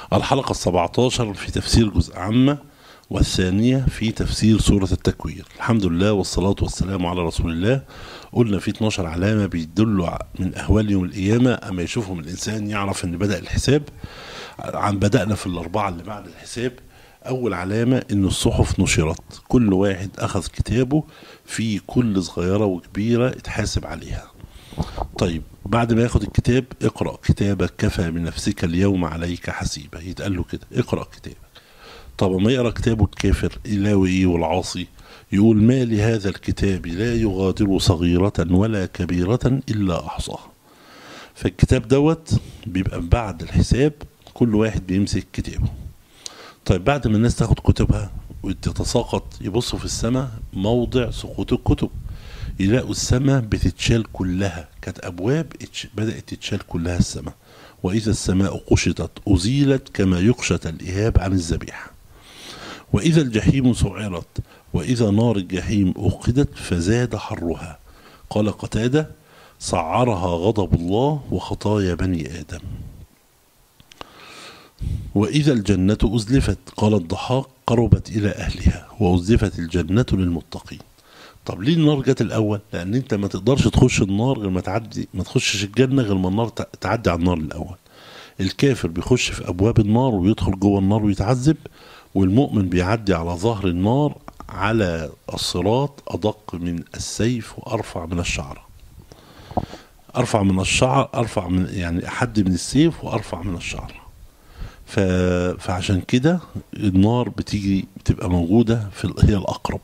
الحلقة السبعتاشر في تفسير جزء عامة والثانية في تفسير سورة التكوير الحمد لله والصلاة والسلام على رسول الله قلنا في 12 علامة بيدلوا من أهوال يوم القيامة أما يشوفهم الإنسان يعرف أن بدأ الحساب عن بدأنا في الأربعة اللي بعد الحساب أول علامة أن الصحف نشرت كل واحد أخذ كتابه في كل صغيرة وكبيرة اتحاسب عليها طيب بعد ما ياخد الكتاب اقرأ كتابك كفى بنفسك اليوم عليك حسيبا يتقال له كده اقرأ كتابك طب ما يقرأ كتابه الكافر إلاوي إيه والعاصي يقول ما لهذا الكتاب لا يغادر صغيرة ولا كبيرة إلا أحصاها فالكتاب دوت بيبقى بعد الحساب كل واحد بيمسك كتابه طيب بعد ما الناس تاخد كتبها وتتساقط يبصوا في السماء موضع سقوط الكتب يلاقوا السماء بتتشال كلها كانت أبواب بدأت تتشال كلها السماء وإذا السماء قشطت أزيلت كما يقشط الإهاب عن الذبيحة وإذا الجحيم سعرت وإذا نار الجحيم أوقدت فزاد حرها قال قتادة سعرها غضب الله وخطايا بني آدم وإذا الجنة أزلفت قال الضحاك قربت إلى أهلها وأزلفت الجنة للمتقين طب ليه النار جت الأول؟ لأن أنت ما تقدرش تخش النار غير ما تعدي ما تخشش الجنة غير ما النار تعدي على النار الأول الكافر بيخش في أبواب النار ويدخل جوه النار ويتعذب والمؤمن بيعدي على ظهر النار على الصراط أدق من السيف وأرفع من الشعرة أرفع من الشعر أرفع من يعني أحد من السيف وأرفع من الشعرة ف... فعشان كده النار بتيجي بتبقى موجودة في هي الأقرب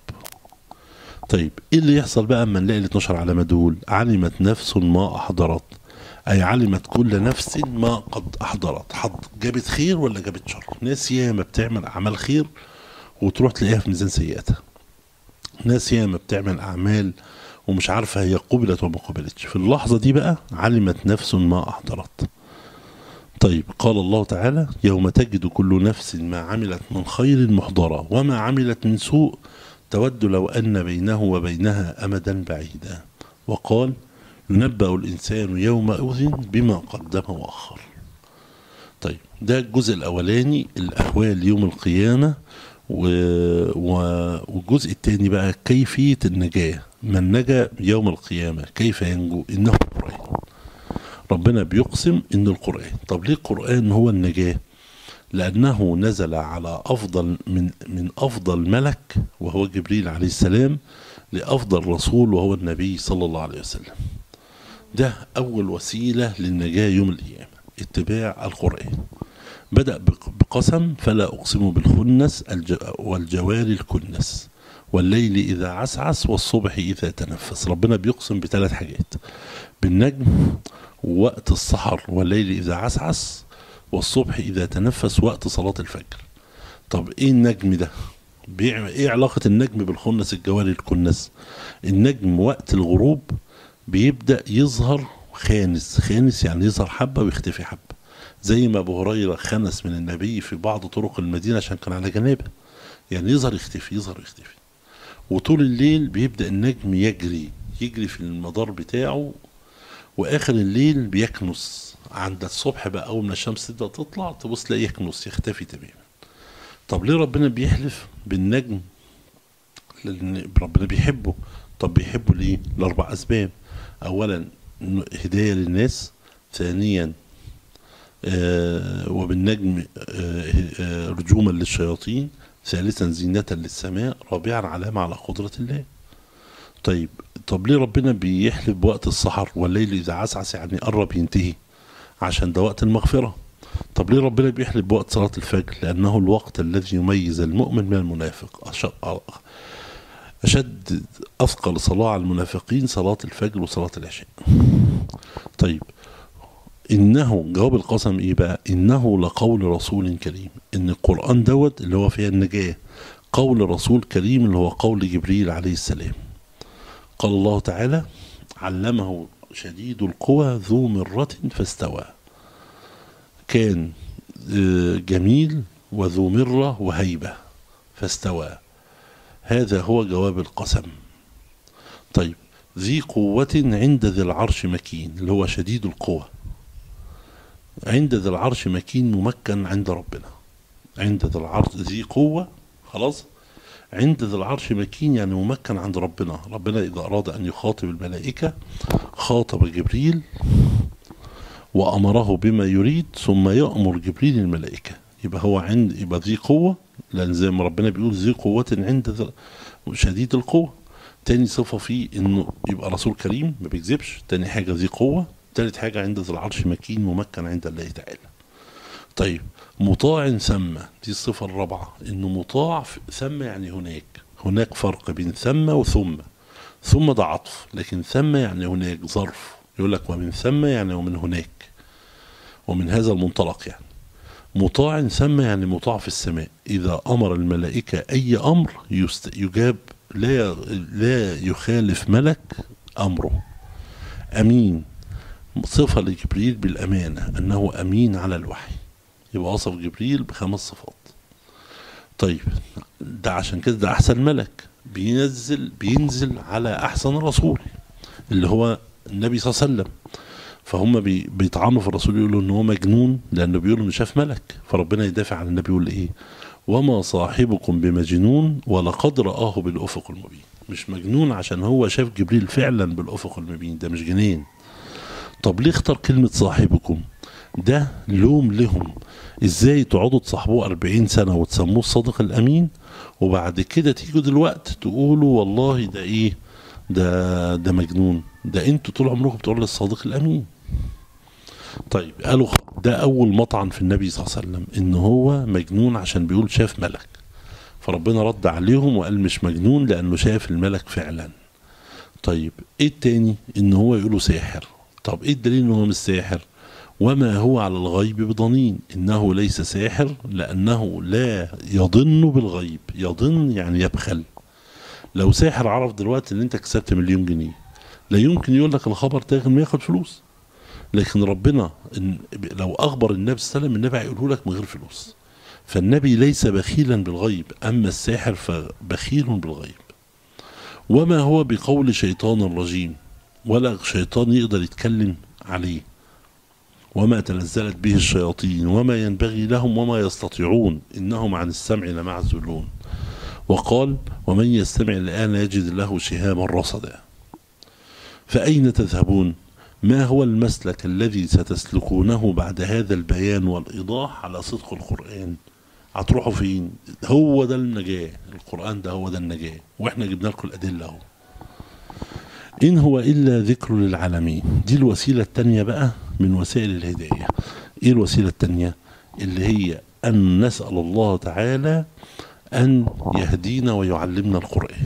طيب ايه اللي يحصل بقى اما نلاقي ال 12 علامة دول علمت نفس ما أحضرت أي علمت كل نفس ما قد أحضرت حض جابت خير ولا جابت شر ناس ياما بتعمل أعمال خير وتروح تلاقيها في ميزان سيئاتها ناس ياما بتعمل أعمال ومش عارفة هي قبلت وما قبلتش في اللحظة دي بقى علمت نفس ما أحضرت طيب قال الله تعالى يوم تجد كل نفس ما عملت من خير محضرة وما عملت من سوء تود لو أن بينه وبينها أمدا بعيدا وقال ينبأ الإنسان يومئذ بما قدم وأخر طيب ده الجزء الأولاني الأهوال يوم القيامة و... و... والجزء الثاني بقى كيفية النجاة من نجا يوم القيامة كيف ينجو إنه القرآن ربنا بيقسم إن القرآن طب ليه القرآن هو النجاة لأنه نزل على أفضل من من أفضل ملك وهو جبريل عليه السلام لأفضل رسول وهو النبي صلى الله عليه وسلم ده أول وسيلة للنجاة يوم القيامة اتباع القرآن بدأ بقسم فلا أقسم بالخنس والجوار الكنس والليل إذا عسعس والصبح إذا تنفس ربنا بيقسم بثلاث حاجات بالنجم وقت السحر والليل إذا عسعس والصبح إذا تنفس وقت صلاة الفجر طب إيه النجم ده بيعمل إيه علاقة النجم بالخنس الجواري الكنس النجم وقت الغروب بيبدأ يظهر خانس خانس يعني يظهر حبة ويختفي حبة زي ما أبو هريرة خنس من النبي في بعض طرق المدينة عشان كان على جنابه يعني يظهر يختفي يظهر يختفي وطول الليل بيبدأ النجم يجري يجري في المدار بتاعه وآخر الليل بيكنس عند الصبح بقى أول ما الشمس تبدأ تطلع تبص تلاقيه يكنس يختفي تماما طب ليه ربنا بيحلف بالنجم لأن ربنا بيحبه طب بيحبه ليه لأربع أسباب أولا هداية للناس ثانيا آه وبالنجم آه آه رجوما للشياطين ثالثا زينة للسماء رابعا علامة على قدرة الله طيب طب ليه ربنا بيحلف بوقت السحر والليل إذا عسعس يعني قرب ينتهي عشان ده وقت المغفرة طب ليه ربنا بيحلف بوقت صلاة الفجر لأنه الوقت الذي يميز المؤمن من المنافق أشد أثقل صلاة على المنافقين صلاة الفجر وصلاة العشاء طيب إنه جواب القسم إيه بقى إنه لقول رسول كريم إن القرآن دوت اللي هو فيها النجاة قول رسول كريم اللي هو قول جبريل عليه السلام قال الله تعالى علمه شديد القوى ذو مرة فاستوى كان جميل وذو مرة وهيبة فاستوى هذا هو جواب القسم طيب ذي قوة عند ذي العرش مكين اللي هو شديد القوة عند ذي العرش مكين ممكن عند ربنا عند ذي العرش ذي قوة خلاص عند ذي العرش مكين يعني ممكن عند ربنا ربنا إذا أراد أن يخاطب الملائكة خاطب جبريل وأمره بما يريد ثم يأمر جبريل الملائكة يبقى هو عند يبقى ذي قوة لأن زي ما ربنا بيقول ذي قوة عند ذي شديد القوة تاني صفة فيه إنه يبقى رسول كريم ما بيكذبش تاني حاجة ذي قوة تالت حاجة عند ذي العرش مكين ممكن عند الله تعالى طيب مطاع ثم دي الصفة الرابعة إنه مطاع ثم يعني هناك هناك فرق بين ثم وثم ثم ده عطف لكن ثم يعني هناك ظرف يقول لك ومن ثم يعني ومن هناك ومن هذا المنطلق يعني مطاع ثم يعني مطاع في السماء إذا أمر الملائكة أي أمر يست... يجاب لا لا يخالف ملك أمره أمين صفة لجبريل بالأمانة أنه أمين على الوحي يبقى وصف جبريل بخمس صفات طيب ده عشان كده ده أحسن ملك بينزل بينزل على أحسن رسول اللي هو النبي صلى الله عليه وسلم فهم بي بيطعنوا في الرسول يقولوا ان هو مجنون لانه بيقولوا انه شاف ملك فربنا يدافع عن النبي يقول ايه وما صاحبكم بمجنون ولقد رآه بالأفق المبين مش مجنون عشان هو شاف جبريل فعلا بالأفق المبين ده مش جنين طب ليه اختار كلمة صاحبكم ده لوم لهم ازاي تقعدوا تصاحبوه 40 سنة وتسموه الصادق الأمين وبعد كده تيجوا دلوقتي تقولوا والله ده ايه ده ده مجنون ده انتوا طول عمركم بتقولوا الصادق الأمين طيب قالوا ده أول مطعن في النبي صلى الله عليه وسلم إن هو مجنون عشان بيقول شاف ملك فربنا رد عليهم وقال مش مجنون لأنه شاف الملك فعلا طيب إيه التاني إن هو يقولوا ساحر طب إيه الدليل إن هو مش ساحر وما هو على الغيب بضنين إنه ليس ساحر لأنه لا يضن بالغيب يضن يعني يبخل لو ساحر عرف دلوقتي ان انت كسبت مليون جنيه لا يمكن يقول لك الخبر ده ما ياخد فلوس لكن ربنا إن لو اخبر النبي صلى الله عليه وسلم النبي هيقوله لك من غير فلوس فالنبي ليس بخيلا بالغيب اما الساحر فبخيل بالغيب وما هو بقول شيطان رجيم ولا شيطان يقدر يتكلم عليه وما تنزلت به الشياطين وما ينبغي لهم وما يستطيعون انهم عن السمع لمعزولون وقال ومن يستمع الآن يجد له شهابا رصدا فأين تذهبون ما هو المسلك الذي ستسلكونه بعد هذا البيان والإيضاح على صدق القرآن هتروحوا فين هو ده النجاة القرآن ده هو ده النجاة واحنا جبنا لكم الأدلة اهو إن هو إلا ذكر للعالمين دي الوسيلة التانية بقى من وسائل الهداية إيه الوسيلة التانية اللي هي أن نسأل الله تعالى أن يهدينا ويعلمنا القرآن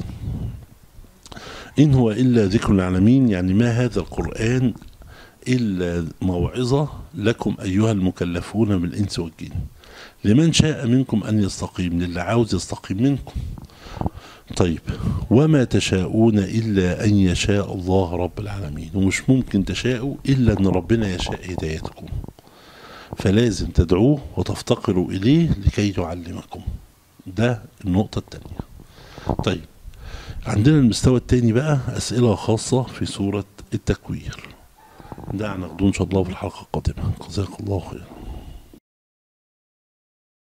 إن هو إلا ذكر العالمين يعني ما هذا القرآن إلا موعظة لكم أيها المكلفون بالإنس والجن لمن شاء منكم أن يستقيم للي عاوز يستقيم منكم طيب وما تشاءون إلا أن يشاء الله رب العالمين ومش ممكن تشاءوا إلا أن ربنا يشاء هدايتكم فلازم تدعوه وتفتقروا إليه لكي يعلمكم ده النقطة التانية طيب عندنا المستوى التاني بقى أسئلة خاصة في سورة التكوير ده هناخده إن شاء الله في الحلقة القادمة جزاك الله خير